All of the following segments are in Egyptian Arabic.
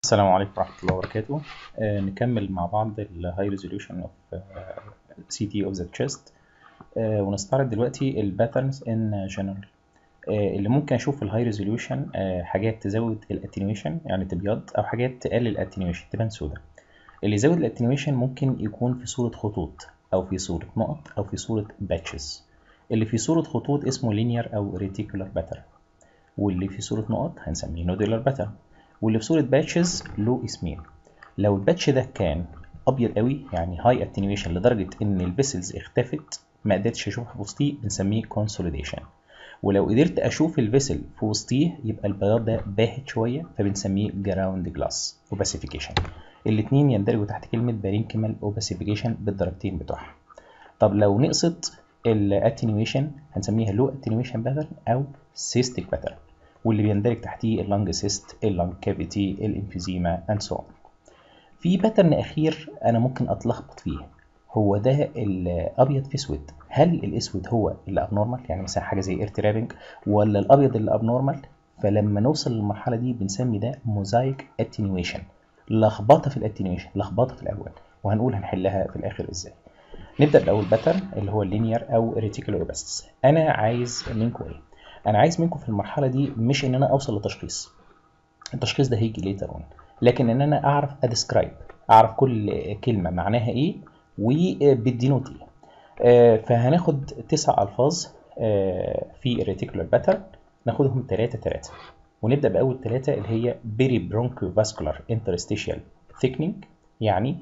السلام عليكم ورحمة الله وبركاته آه نكمل مع بعض ال High Resolution of آه CT of the Chest آه ونستعرض دلوقتي ال Patterns in General آه اللي ممكن أشوف في ال High Resolution آه حاجات تزود ال Attenuation يعني تبيض أو حاجات تقلل ال Attenuation تبان سودا اللي يزود ال Attenuation ممكن يكون في صورة خطوط أو في صورة نقط أو في صورة Batches اللي في صورة خطوط اسمه Linear أو Reticular Pattern واللي في صورة نقط هنسميه Nodular Pattern واللي في صورة باتشز له اسمين لو الباتش ده كان ابيض قوي يعني هاي اتنيويشن لدرجة ان الفيسلز اختفت ما قدرتش اشوفها في وسطيه بنسميه كونسوليديشن ولو قدرت اشوف الفيسل في وسطيه يبقى البياض ده باهت شوية فبنسميه جراوند جلاس اوباسيفيكيشن الاتنين يندرجوا تحت كلمة بارينكيمال اوباسيفيكيشن بالدرجتين بتوعها طب لو نقصت الاتنيويشن هنسميها لو اتنيويشن باترن او سيستيك باترن واللي بيندرج تحتيه اللنج سيست اللنج كافيتي الانفيزيما اند سو في باترن اخير انا ممكن اتلخبط فيه هو ده الابيض في اسود هل الاسود هو اللي ابنورمال يعني مثلا حاجه زي ايرترابنج ولا الابيض اللي ابنورمال فلما نوصل للمرحله دي بنسمي ده موزايك اتنيويشن لخبطه في الاتنيويشن لخبطه في الالوان وهنقول هنحلها في الاخر ازاي نبدا باول باترن اللي هو اللينير او ريتيكولار اوباسيس انا عايز منكم ايه انا عايز منكم في المرحله دي مش ان انا اوصل لتشخيص التشخيص ده هيجي ليتر اون لكن ان انا اعرف اديسكرايب اعرف كل كلمه معناها ايه وبالدينوت ايه آه فهناخد تسع الفاظ آه في الريتيكولار باترن ناخدهم ثلاثة ثلاثة ونبدا باول ثلاثه اللي هي بيري برونكو فاسكولار انترستيشيال ثيكنينج يعني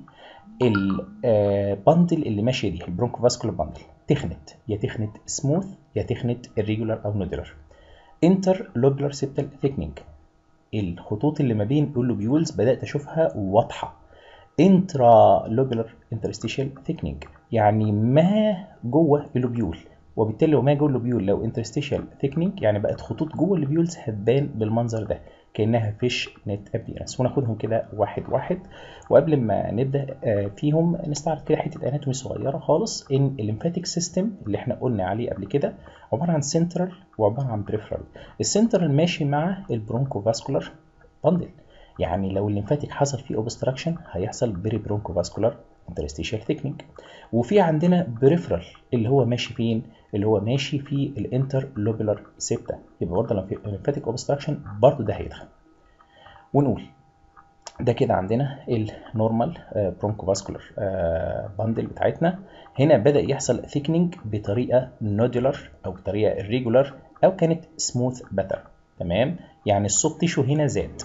البندل اللي ماشيه دي البرونكو فاسكولار باندل تخنت يا تخنت سموث يا تخنت irregular او نودولار انتر لوبلر سيبتال ثيكنينج الخطوط اللي ما بين اللوبيولز بدات اشوفها واضحه انترا لوبلر انترستيشال ثيكنينج يعني ما جوه اللوبيول وبالتالي لو ما جوه اللوبيول لو انترستيشال ثيكنينج يعني بقت خطوط جوه اللوبيولز هتبان بالمنظر ده كانها فيش نت ابيرنس وناخدهم كده واحد واحد وقبل ما نبدا فيهم نستعرض كده حته اناتومي صغيره خالص ان الليمفاتيك سيستم اللي احنا قلنا عليه قبل كده عباره عن سنترال وعباره عن بريفرال السنترال ماشي مع البرونكو فاسكولار باندل يعني لو الليمفاتيك حصل فيه اوبستراكشن هيحصل بري برونكو فاسكولار انترستيشال ثيكنينج وفي عندنا بريفرال اللي هو ماشي فين اللي هو ماشي في الانتر لوبولار سيبتا يبقى برضه لو في الليمفاتيك اوبستراكشن برضه ده هيدخل ونقول ده كده عندنا النورمال برونكو فاسكولار باندل بتاعتنا هنا بدا يحصل ثيكنينج بطريقه نودولار او بطريقه irregular او كانت سموث باتر تمام يعني السوب تيشو هنا زاد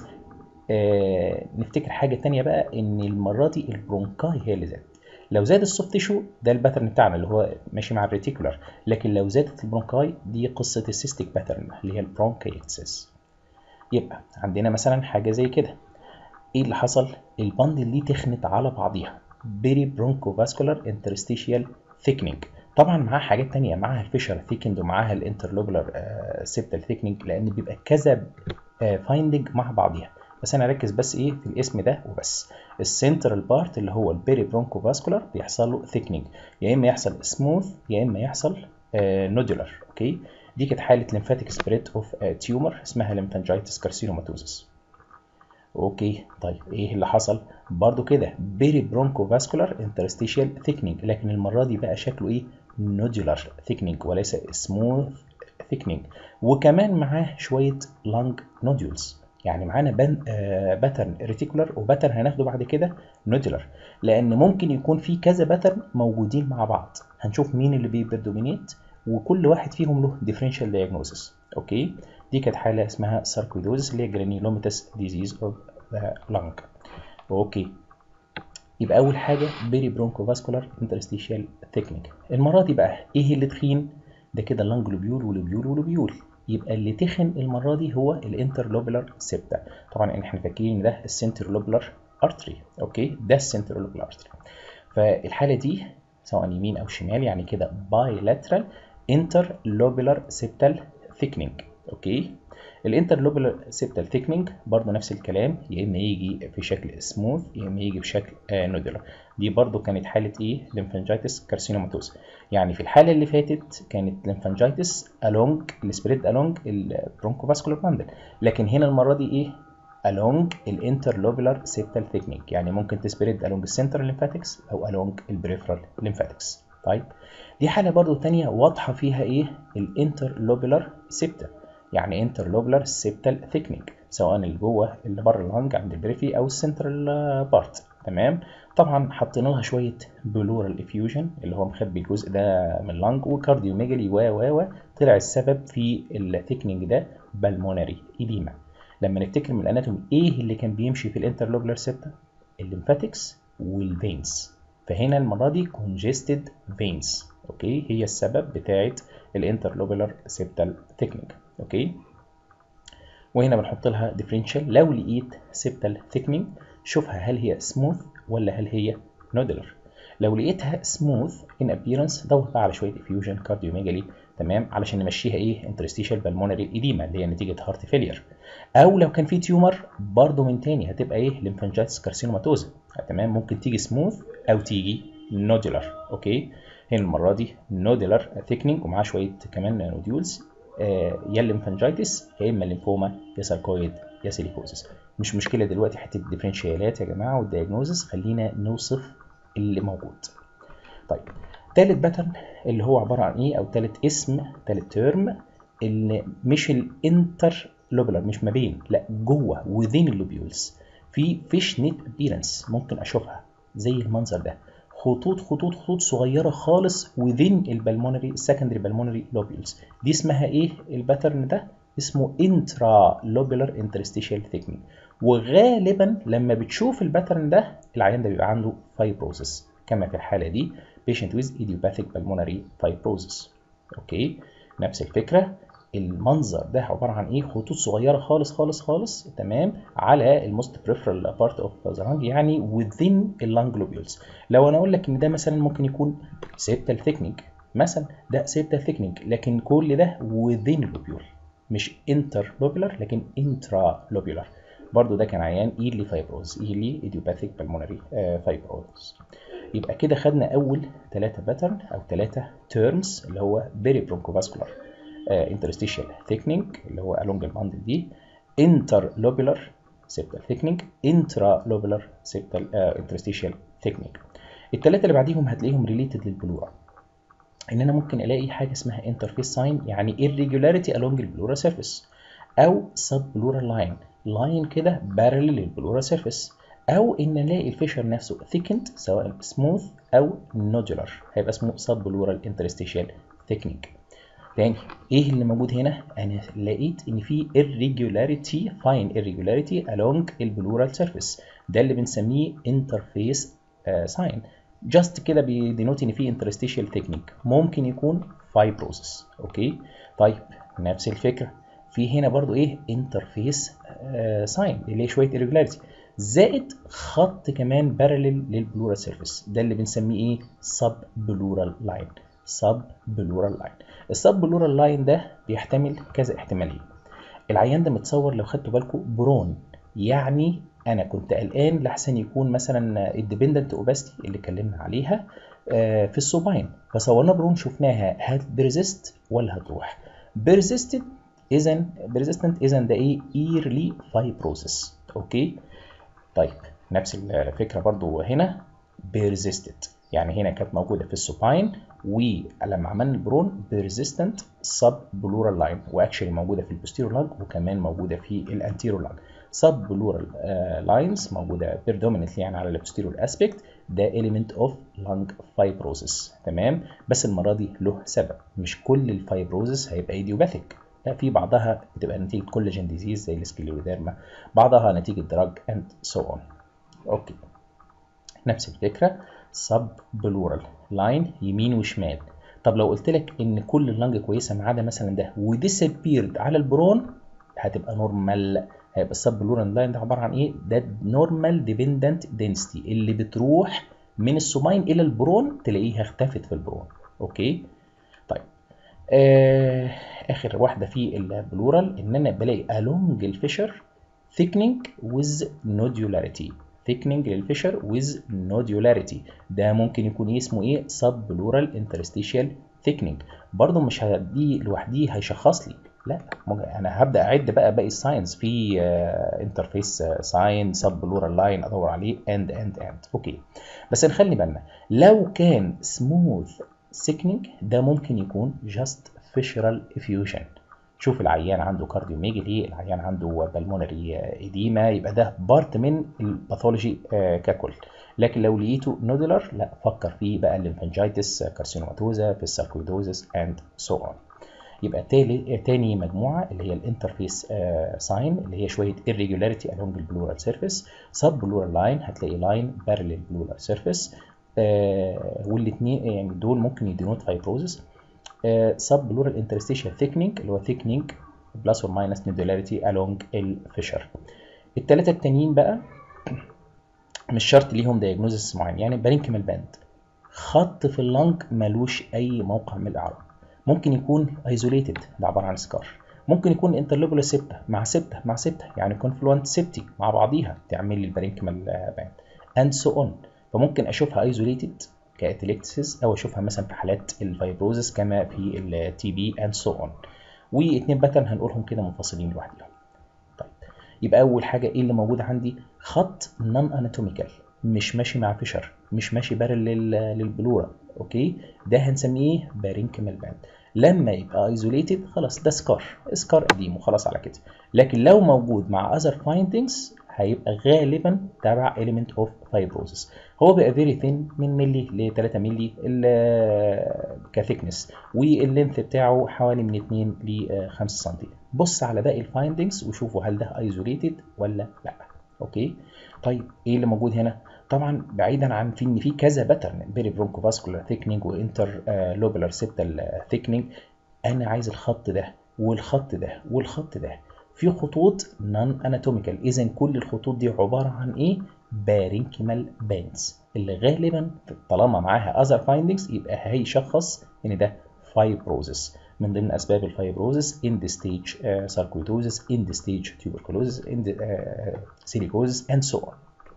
آه نفتكر حاجه تانية بقى ان المره دي البرونكاي هي اللي زادت لو زاد السوفت تيشو ده الباترن بتاعنا اللي هو ماشي مع الريتيكولار لكن لو زادت البرونكاي دي قصه السيستيك باترن اللي هي البرونكايتسس يبقى عندنا مثلا حاجه زي كده ايه اللي حصل الباندل دي تخنت على بعضيها بيري برونكو فاسكولار انترستيشيال ثيكنينج طبعا معاها حاجات تانية معاها الفيشر ثيكنج ومعاها الانترلوبولار آه سيبتال ثيكنينج لان بيبقى كذا آه فايندنج مع بعضيها بس انا اركز بس ايه في الاسم ده وبس السنترال بارت اللي هو البيري برونكو فاسكولار بيحصل له ثيكنينج يا اما يحصل سموث يا اما يحصل آه نودولار اوكي دي كانت حاله ليمفاتيك سبريت اوف تيومر اسمها ليمفانجايتس كارسينوماتوزس اوكي طيب ايه اللي حصل برضو كده بيري برونكو فاسكولار انترستيشيال ثيكنينج لكن المره دي بقى شكله ايه نودولار ثيكنينج وليس سموث ثيكنينج وكمان معاه شويه لانج نودولز يعني معانا بان آه باترن ريتيكولار وباترن هناخده بعد كده نودولار لان ممكن يكون في كذا باترن موجودين مع بعض هنشوف مين اللي بيبردومينيت وكل واحد فيهم له ديفرنشال دايجنوزس اوكي دي كانت حاله اسمها ساركويدوزس اللي هي جرانيلوميتاس ديزيز اوف ذا لانج اوكي يبقى اول حاجه بيري برونكو فاسكولار انترستيشيال ثيكنينج المره دي بقى ايه اللي تخين ده كده لانج لوبيول ولوبيول ولوبيول يبقى اللي تخن المره دي هو الانترلوبولار سيبتا طبعا احنا فاكرين ده السنترلوبولار ارتري اوكي ده السنترلوبولار ارتري فالحاله دي سواء يمين او شمال يعني كده بايلاترال انترلوبولار سيبتال ثيكنينج اوكي الانترلوبولار سيبتال ثيكنينج برضه نفس الكلام يا اما يجي في شكل سموث يا اما يجي بشكل آه نودولار دي برضه كانت حاله ايه ليمفانجايتس كارسينوماتوز يعني في الحاله اللي فاتت كانت ليمفانجايتس along السبريد along البرونكوفاسكولار باندل لكن هنا المره دي ايه along الانترلوبولار septal thickening يعني ممكن تسبريد along السنترال lymphatics او along البريفرال lymphatics طيب دي حالة برضو تانية واضحة فيها ايه الانترلوبولار septal يعني انترلوبولار septal thickening سواء اللي جوه اللي بره اللنج عند البريفي او السنترال بارت تمام طبعا حطينا لها شويه بلورال افيوجن اللي هو مخبي الجزء ده من اللنج وكارديوميجالي و و و طلع السبب في الثيكنينج ده بالمونري ايديما لما نفتكر من الاناتومي ايه اللي كان بيمشي في الانترلوبولار سيبتا الليمفاتكس والفينز فهنا المره دي كونجستد فينز اوكي هي السبب بتاعه الانترلوبولار سيبتال ثيكنينج اوكي وهنا بنحط لها ديفرنشال لو لقيت سيبتال ثيكنينج شوفها هل هي سموث ولا هل هي نودلر لو لقيتها سموث ان ابييرنس دور بقى على شويه افيوجن كارديوميجالي تمام علشان نمشيها ايه انترستيشال بالمونري ايديما اللي هي نتيجه هارت فيلير او لو كان في تيومر برضه من تاني هتبقى ايه ليمفانجايتس كارسينوماتوزا تمام ممكن تيجي سموث او تيجي نودولار اوكي هنا المره دي نودولار ثيكنينج ومعاه شويه كمان نوديولز آه يا الليمفانجايتس يا اما الليمفوما يا ساركويد يا سيليكوزس مش مشكله دلوقتي حته الديفرنشيالات يا جماعه والدياجنوزس خلينا نوصف اللي موجود طيب تالت باترن اللي هو عباره عن ايه او تالت اسم تالت تيرم اللي مش الانتر لوبولار مش ما بين لا جوه وذين اللوبيولز في فيش نت ابيرنس ممكن اشوفها زي المنظر ده خطوط خطوط خطوط صغيره خالص وذين البلمونري السكندري بالمونري لوبيولز دي اسمها ايه الباترن ده اسمه انترا لوبولار انترستيشال ثيكنينج وغالبا لما بتشوف الباترن ده العيان ده بيبقى عنده فايبروزس كما في الحاله دي patient with idiopathic pulmonary fibrosis اوكي نفس الفكره المنظر ده عباره عن ايه خطوط صغيره خالص خالص خالص تمام على الموست بريفرال بارت اوف ذا lung يعني within اللنج لوبيولز لو انا اقول لك ان ده مثلا ممكن يكون septal thickening مثلا ده septal thickening لكن كل ده within اللوبيول مش انتر لوبيولار لكن انترا لوبيولار برضو ده كان عيان ايرلي فايبروز ايرلي ايديوباثيك بالمونري فايبروز يبقى كده خدنا اول ثلاثه باترن او ثلاثه تيرمز اللي هو بيري برونكوفاسكولار انترستيشال ثيكنينج اللي هو along الباندل دي انتر لوبيولار سيبتال ثيكنينج انترا لوبيولار سيبتال انترستيشال ثيكنينج الثلاثه اللي بعديهم هتلاقيهم ريليتد للبلورا ان انا ممكن الاقي حاجه اسمها انترفيس ساين يعني irregularity along البلورا سيرفيس او سب بلورال لاين لاين كده بارل للبلورا سيرفيس او ان الاقي الفيشر نفسه ثيكند سواء سموث او نودولار هيبقى اسمه سب بلورال انترستيشال ثيكنينج تاني ايه اللي موجود هنا انا لقيت ان في irregularity fine irregularity along البلورال سيرفيس ده اللي بنسميه انترفيس ساين جاست كده بيدينوت ان في انترستيشال ثيكنينج ممكن يكون فايبروسس اوكي طيب نفس الفكره في هنا برضو ايه انترفيس ساين اللي هي شويه irregularity زائد خط كمان بارلل للبلورال سيرفيس ده اللي بنسميه ايه سب بلورال لاين سب بلورال لاين السب بلورال لاين ده بيحتمل كذا احتماليه العيان ده متصور لو خدتوا بالكم برون يعني انا كنت قلقان لحسن يكون مثلا الديبندنت اوباستي اللي اتكلمنا عليها في السوباين فصورنا برون شفناها هتبرزست ولا هتروح بيرزستد اذا بيرزستنت اذا ده ايه ايرلي فايبروسس اوكي طيب نفس الفكره برضو هنا بيرزستد يعني هنا كانت موجوده في السوباين ولما عملنا البرون بيرزيستنت سب بلورال لاين واكشلي موجوده في البوستيرور لاج وكمان موجوده في الانتيرور لاج سب بلورال لاينز موجوده بيردومينتلي يعني على البوستيرور اسبيكت ده element اوف lung fibrosis تمام بس المره دي له سبب مش كل الفايبروزس هيبقى ايديوباثيك لا في بعضها بتبقى نتيجه كولاجين ديزيز زي السكليروديرما بعضها نتيجه دراج اند سو اون اوكي نفس الفكره سب بلورال لاين يمين وشمال طب لو قلت لك ان كل اللنج كويسه ما عدا مثلا ده وديسابيرد على البرون هتبقى نورمال هيبقى السب بلورال لاين ده عباره عن ايه ده نورمال ديبندنت دنسيتي اللي بتروح من السوماين الى البرون تلاقيها اختفت في البرون اوكي طيب آه اخر واحده في البلورال ان انا بلاقي along الفيشر thickening with nodularity thickening للفيشر with nodularity ده ممكن يكون ايه اسمه ايه subpleural interstitial thickening برضه مش دي لوحديه هيشخص لي لا ممكن انا هبدا اعد بقى باقي الساينز في انترفيس ساين سب بلورال لاين ادور عليه اند اند اند اوكي بس نخلي بالنا لو كان سموث سيكنينج ده ممكن يكون جاست فيشرال افيوجن شوف العيان عنده كارديوميجالي العيان عنده بالمونري ايديما يبقى ده بارت من الباثولوجي ككل لكن لو لقيته نودولار لا فكر فيه بقى الليمفانجيتس كارسينوماتوزا في الساركويدوزس اند سو اون يبقى تالي تاني مجموعه اللي هي الانترفيس ساين اللي هي شويه irregularity along البلورال سيرفيس سب بلورال لاين هتلاقي لاين بارلل بلورال سيرفيس والاثنين يعني دول ممكن يدينوت فايبروزس سب بلورال انترستيشال ثيكنينج اللي هو ثيكنينج بلس اور ماينس نودولاريتي along الفيشر الثلاثه التانيين بقى مش شرط ليهم دايجنوزس معين يعني بارينكيمال باند خط في اللنج ملوش اي موقع من الاعراب ممكن يكون ايزوليتد ده عباره عن سكار ممكن يكون انترلوبولا سيبتا مع سيبتا مع سيبتا يعني كونفلوانت سيبتي مع بعضيها تعمل لي البارينكيمال باند اند سو اون فممكن اشوفها ايزوليتد كاتليكتسيس او اشوفها مثلا في حالات الفايبروزس كما في التي بي اند سو اون واثنين باترن هنقولهم كده منفصلين لوحدهم طيب يبقى اول حاجه ايه اللي موجود عندي خط نون اناتوميكال مش ماشي مع فيشر مش ماشي بارل للبلورا اوكي ده هنسميه بارينكيمال باند لما يبقى ايزوليتد خلاص ده سكار سكار قديم وخلاص على كده لكن لو موجود مع اذر فايندنجز هيبقى غالبا تبع element of fibrosis هو بيبقى very thin من ملي ل 3 ملي كثيكنس واللينث بتاعه حوالي من 2 ل 5 سم بص على باقي الفايندنجز وشوفوا هل ده ايزوليتد ولا لا اوكي طيب ايه اللي موجود هنا طبعا بعيدا عن في ان في كذا باترن بيري برونكو فاسكولار ثيكنينج وانتر لوبولار سيبتال ثيكنينج انا عايز الخط ده والخط ده والخط ده في خطوط نون اناتوميكال اذا كل الخطوط دي عباره عن ايه بارينكيمال باندز اللي غالبا طالما معاها اذر فايندنجز يبقى هيشخص ان ده فايبروزس من ضمن اسباب الفايبروزس اند ستيج ساركويدوزس اند ستيج تيوبركلوزس اند سيليكوزس اند سو اون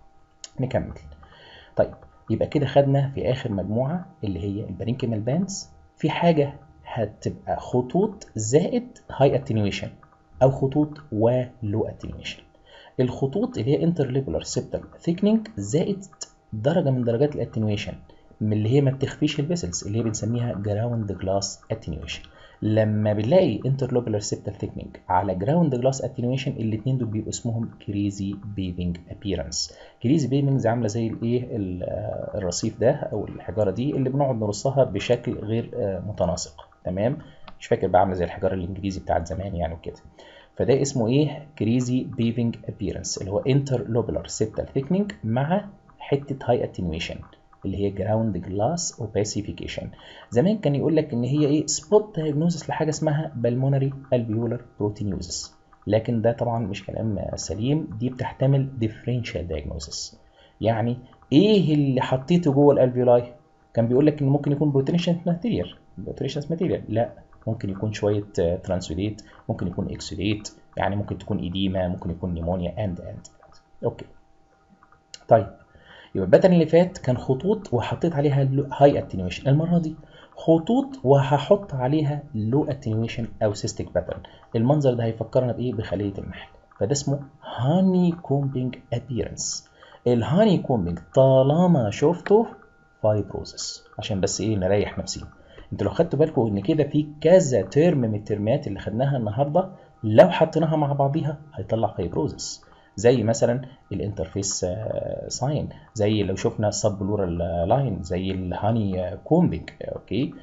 نكمل طيب يبقى كده خدنا في اخر مجموعه اللي هي البارينكيمال باندز في حاجه هتبقى خطوط زائد هاي اتنيويشن او خطوط ولو اتنيويشن الخطوط اللي هي انترليبولار سيبتال ثيكنينج زائد درجه من درجات الاتنيويشن من اللي هي ما بتخفيش الفيسلز اللي هي بنسميها جراوند جلاس اتنيويشن لما بنلاقي انترلوبولار سيبتال ثيكنينج على جراوند جلاس اتنيويشن الاثنين دول بيبقوا اسمهم كريزي بيفنج ابييرنس كريزي بيفنج عامله زي الايه الرصيف ده او الحجاره دي اللي بنقعد نرصها بشكل غير متناسق تمام مش فاكر بقى عامله زي الحجاره الانجليزي بتاعت زمان يعني وكده فده اسمه ايه كريزي بيفنج ابييرنس اللي هو انترلوبولار سيبتال ثيكنينج مع حته هاي اتنيويشن اللي هي جراوند جلاس اوباسيفيكيشن زمان كان يقول لك ان هي ايه سبوت دايجنوزس لحاجه اسمها بالمونري الفيولار بروتينيوزس لكن ده طبعا مش كلام سليم دي بتحتمل ديفرنشال دايجنوزس يعني ايه اللي حطيته جوه الالفيولاي كان بيقول لك ان ممكن يكون بروتينيشن ماتيريال بروتينيشن ماتيريال لا ممكن يكون شويه ترانسوليت ممكن يكون اكسوليت يعني ممكن تكون ايديما ممكن يكون نيمونيا اند اند اوكي طيب يبقى الباترن اللي فات كان خطوط وحطيت عليها هاي اتنيويشن المره دي خطوط وهحط عليها لو اتنيويشن او سيستيك باترن المنظر ده هيفكرنا بايه بخليه النحل فده اسمه هاني كومبينج ابييرنس الهاني كومبينج طالما شفته فايبروزس عشان بس ايه نريح نفسينا انتوا لو خدتوا بالكم ان كده في كذا ترم من الترمات اللي خدناها النهارده لو حطيناها مع بعضيها هيطلع فايبروزس زي مثلا الانترفيس ساين زي لو شفنا السب بلورال لاين زي الهاني كومبينج اوكي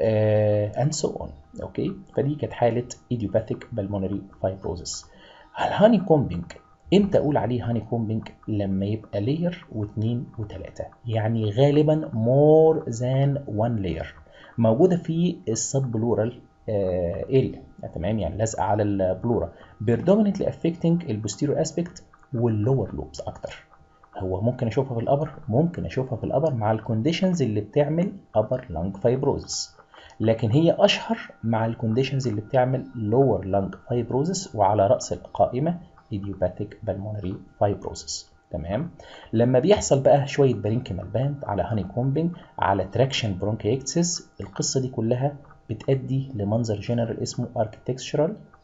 اند سو اون اوكي فدي كانت حاله ايديوباثيك بالمونري فايبروزس الهاني كومبينج امتى اقول عليه هاني كومبينج لما يبقى لاير واثنين وثلاثه يعني غالبا مور ذان وان لاير موجوده في السب بلورال اريا تمام يعني لازقه على البلورا predominantly affecting البوستيريور اسبكت واللور لوبس اكتر هو ممكن اشوفها في الابر ممكن اشوفها في الابر مع الكونديشنز اللي بتعمل ابر لانج فايبروزس لكن هي اشهر مع الكونديشنز اللي بتعمل لور لانج فايبروزس وعلى راس القائمه idiopathic pulmonary fibrosis تمام لما بيحصل بقى شويه بارينكيمال باند على هاني كومبينج على تراكشن برونكيكتسس القصه دي كلها بتأدي لمنظر جنرال اسمه architectural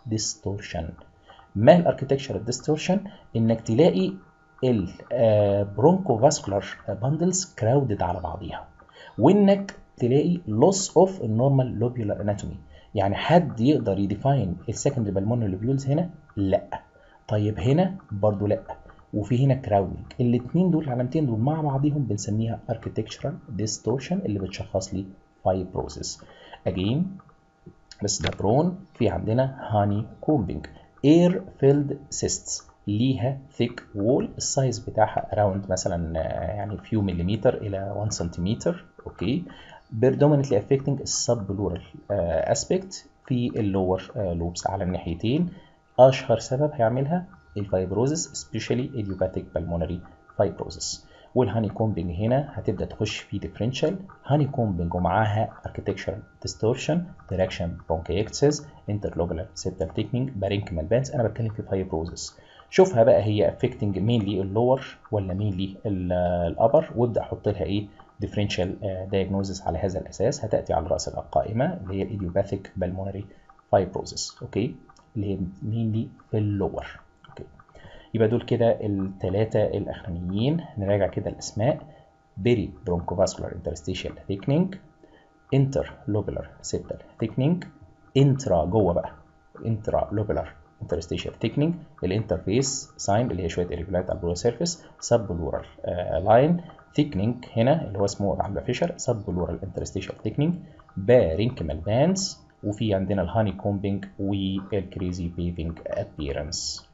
ديستورشن ما الاركتكشرال ديستورشن انك تلاقي البرونكو فاسكولار باندلز كراودد على بعضيها وانك تلاقي loss of النورمال لوبيولار اناتومي يعني حد يقدر يديفاين السكندري بالمونري لوبيولز هنا لا طيب هنا برضو لا وفي هنا كراودنج الاثنين دول العلامتين دول مع بعضهم بنسميها architectural distortion اللي بتشخص لي fibrosis again بس ده برون في عندنا هاني كومبينج air filled cysts ليها thick wall السايز بتاعها around مثلا يعني few مليمتر الى 1 سنتيمتر اوكي predominantly affecting السبلورال aspect في اللور لوبس على الناحيتين اشهر سبب هيعملها الفايبروزس especially idiopathic pulmonary fibrosis والهاني كومبينج هنا هتبدا تخش في ديفرنشال هاني كومبينج ومعاها architectural distortion direction bronchiectasis interlobular septal thickening parenchymal bands انا بتكلم في fibrosis شوفها بقى هي affecting mainly اللور ولا mainly الابر وابدا احط لها ايه differential diagnosis على هذا الاساس هتاتي على راس القائمه اللي هي الايديوباثيك بالمونري fibrosis اوكي اللي هي mainly في اللور اوكي يبقى دول كده الثلاثه الاخرانيين نراجع كده الاسماء بيري برونكوفاسكولار interstitial thickening interlobular septal thickening intra جوه بقى intralobular interstitial thickening الانترفيس ساين اللي هي شويه irregularity على السيرفيس subpleural لاين thickening هنا اللي هو اسمه عامله فيشر subpleural interstitial thickening parenchymal bands وفي عندنا الهاني كومبينج والكريزي بيفنج appearance